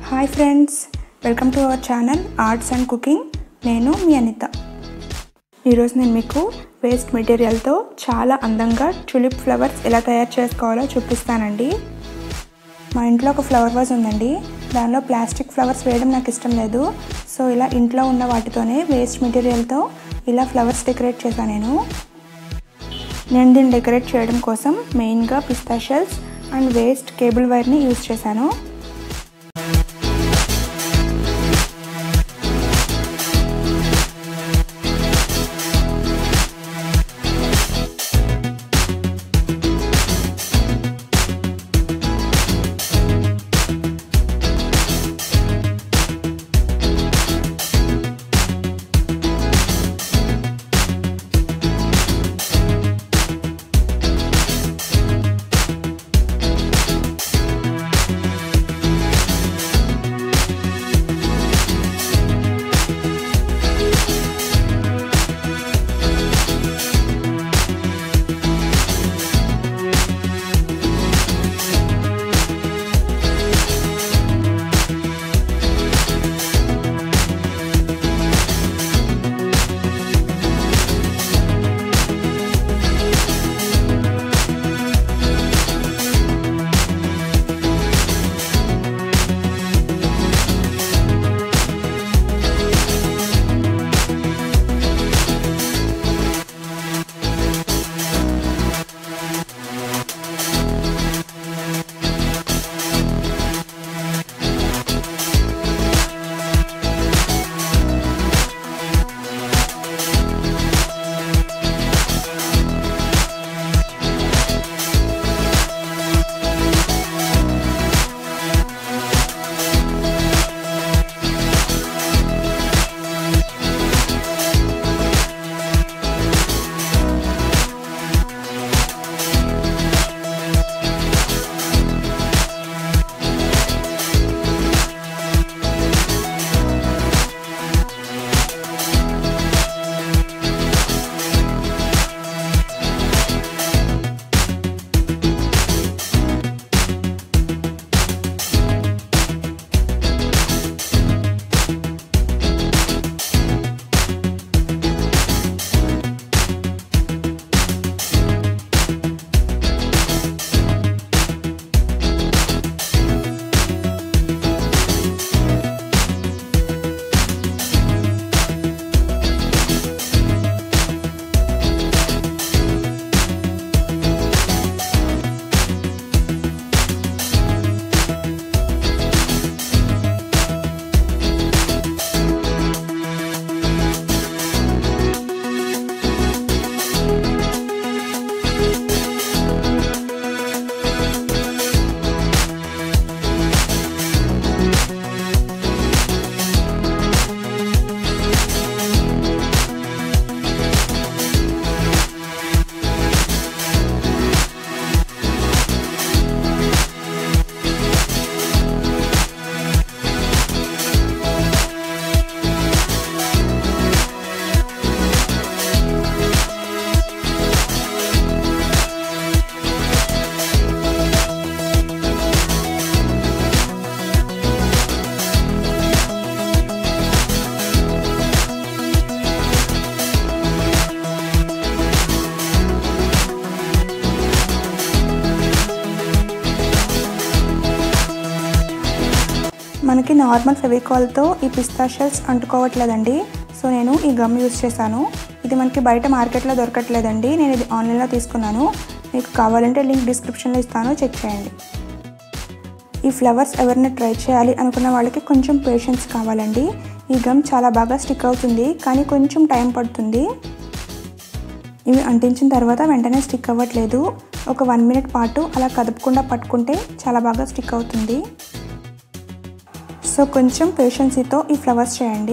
hi friends welcome to our channel arts and cooking నేను మీ అనిత ఈరోజు నేను మీకు వేస్ట్ మెటీరియల్తో చాలా అందంగా టులిప్ ఫ్లవర్స్ ఎలా తయారు చేసుకోవాలో చూపిస్తానండి మా ఇంట్లో ఒక ఫ్లవర్ వాజ్ ఉందండి దానిలో ప్లాస్టిక్ ఫ్లవర్స్ వేయడం నాకు ఇష్టం లేదు సో ఇలా ఇంట్లో ఉన్న వాటితోనే వేస్ట్ మెటీరియల్తో ఇలా ఫ్లవర్స్ డెకరేట్ చేశాను నేను నేను దీన్ని డెకరేట్ చేయడం కోసం మెయిన్గా pista shells and waste cable వైర్ని యూజ్ చేశాను మనకి నార్మల్ ఫెవికాల్తో ఈ పిస్తా షెల్స్ అంటుకోవట్లేదండి సో నేను ఈ గమ్ యూస్ చేశాను ఇది మనకి బయట మార్కెట్లో దొరకట్లేదండి నేను ఇది ఆన్లైన్లో తీసుకున్నాను మీకు కావాలంటే లింక్ డిస్క్రిప్షన్లో ఇస్తాను చెక్ చేయండి ఈ ఫ్లవర్స్ ఎవరైనా ట్రై చేయాలి అనుకున్న వాళ్ళకి కొంచెం పేషెన్స్ కావాలండి ఈ గమ్ చాలా బాగా స్టిక్ అవుతుంది కానీ కొంచెం టైం పడుతుంది ఇవి అంటించిన తర్వాత వెంటనే స్టిక్ అవ్వట్లేదు ఒక వన్ మినిట్ పాటు అలా కదపకుండా పట్టుకుంటే చాలా బాగా స్టిక్ అవుతుంది సో కొంచెం పేషెన్సీతో ఈ ఫ్లవర్స్ చేయండి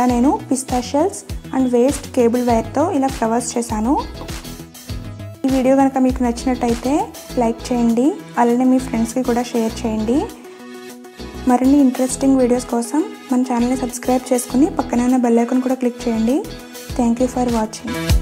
నేను pista shells and waste cable వైర్తో ఇలా ఫ్లవర్స్ చేశాను ఈ వీడియో కనుక మీకు నచ్చినట్టయితే లైక్ చేయండి అలానే మీ ఫ్రెండ్స్కి కూడా షేర్ చేయండి మరిన్ని ఇంట్రెస్టింగ్ వీడియోస్ కోసం మన ఛానల్ని సబ్స్క్రైబ్ చేసుకుని పక్కనే ఉన్న బెల్ ఐకాన్ కూడా క్లిక్ చేయండి థ్యాంక్ యూ ఫర్ వాచింగ్